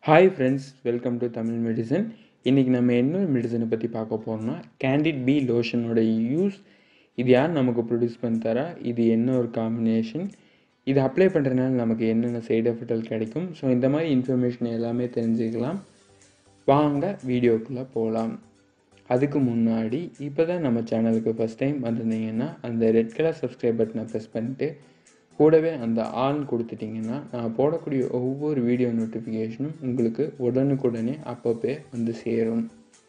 hi friends welcome to Tamil medicine இன்றைக்கி நம்ம என்ன மெடிசனை பற்றி பார்க்க போகிறோம்னா கேண்டிட் பி லோஷனோட யூஸ் இது யார் நமக்கு ப்ரொடியூஸ் பண்ணி தரா இது என்ன ஒரு காம்பினேஷன் இது அப்ளை பண்ணுறதுனால நமக்கு என்னென்ன சைடு எஃபெக்ட்கள் கிடைக்கும் ஸோ இந்த மாதிரி இன்ஃபர்மேஷன் எல்லாமே தெரிஞ்சுக்கலாம் வாங்க வீடியோக்குள்ளே போகலாம் அதுக்கு முன்னாடி இப்போ தான் நம்ம சேனலுக்கு ஃபஸ்ட் டைம் வந்திருந்தீங்கன்னா அந்த ரெட் கலர் சப்ஸ்கிரைப் பட்டனை ப்ரெஸ் பண்ணிட்டு கூடவே அந்த ஆன் கொடுத்துட்டிங்கன்னா நான் போடக்கூடிய ஒவ்வொரு வீடியோ நோட்டிஃபிகேஷனும் உங்களுக்கு உடனுக்குடனே அப்பப்போ வந்து சேரும்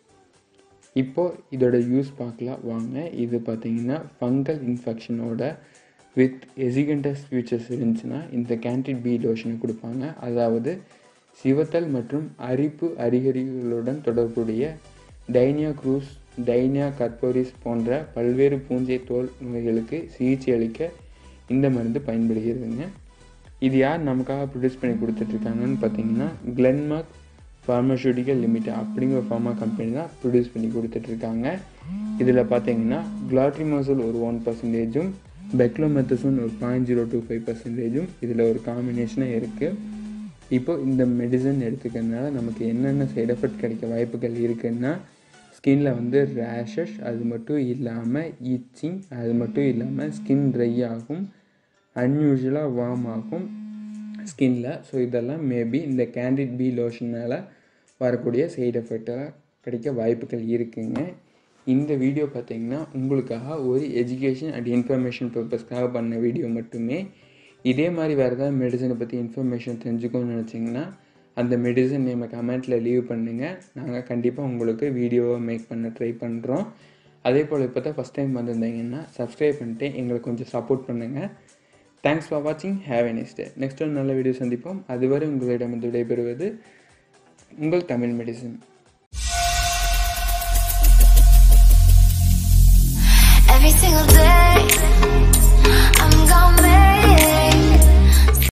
இப்போது இதோட யூஸ் பார்க்கலாம் வாங்க இது பார்த்தீங்கன்னா ஃபங்கல் இன்ஃபெக்ஷனோட வித் எசிகண்டஸ் ஃபியூச்சர்ஸ் இருந்துச்சுன்னா இந்த கேண்டிட் பி லோஷனை கொடுப்பாங்க அதாவது சிவத்தல் மற்றும் அரிப்பு அறிகுறிகளுடன் தொடர்புடைய டைனியா க்ரூஸ் டைனியா கர்போரிஸ் போன்ற பல்வேறு பூஞ்சை தோல் நோய்களுக்கு சிகிச்சை அளிக்க இந்த மருந்து பயன்படுகிறதுங்க இது யார் நமக்காக ப்ரொடியூஸ் பண்ணி கொடுத்துட்ருக்காங்கன்னு பார்த்தீங்கன்னா கிளென்மார்க் ஃபார்மசூட்டிக்கல் லிமிடெட் அப்படிங்கிற ஃபார்மா கம்பெனி தான் ப்ரொடியூஸ் பண்ணி கொடுத்துட்ருக்காங்க இதில் பார்த்தீங்கன்னா கிளாட்ரிமோசல் ஒரு ஒன் பர்சன்டேஜும் பெக்லோமெத்தசோன் ஒரு பாயிண்ட் ஜீரோ டூ ஃபைவ் பர்சன்டேஜும் இதில் ஒரு காம்பினேஷனாக இருக்குது இப்போ இந்த மெடிசன் எடுத்துக்கிறதுனால நமக்கு என்னென்ன சைடு எஃபெக்ட் கிடைக்க வாய்ப்புகள் இருக்குன்னா ஸ்கின்ல வந்து ரேஷஸ் அது மட்டும் இல்லாமல் இச்சிங் அது மட்டும் இல்லாமல் ஸ்கின் ட்ரை ஆகும் அன்யூஷுவலாக வார்ம் ஆகும் ஸ்கின்ல ஸோ இதெல்லாம் மேபி இந்த கேண்டிட் பி லோஷனால் வரக்கூடிய சைடு எஃபெக்டாக கிடைக்க வாய்ப்புகள் இருக்குங்க இந்த வீடியோ பார்த்தீங்கன்னா உங்களுக்காக ஒரு எஜுகேஷன் அண்ட் இன்ஃபர்மேஷன் பர்பஸ்க்காக பண்ண வீடியோ மட்டுமே இதே மாதிரி வேறு ஏதாவது மெடிசனை பற்றி இன்ஃபர்மேஷன் தெரிஞ்சுக்கணும்னு நினச்சிங்கன்னா அந்த மெடிசன் நேமை கமெண்ட்டில் லீவ் பண்ணுங்கள் நாங்கள் கண்டிப்பாக உங்களுக்கு வீடியோவை மேக் பண்ண ட்ரை பண்ணுறோம் அதே போல் இப்போ தான் ஃபஸ்ட் டைம் வந்திருந்தீங்கன்னா சப்ஸ்கிரைப் பண்ணிட்டு எங்களுக்கு கொஞ்சம் சப்போர்ட் பண்ணுங்கள் தேங்க்ஸ் ஃபார் வாட்சிங் ஹேவ் எ நெக்ஸ்ட் நல்ல ஒரு நல்ல வீடியோ சந்திப்போம் அதுவரை உங்களிடம் விடைபெறுவது உங்கள் Tamil medicine Every single day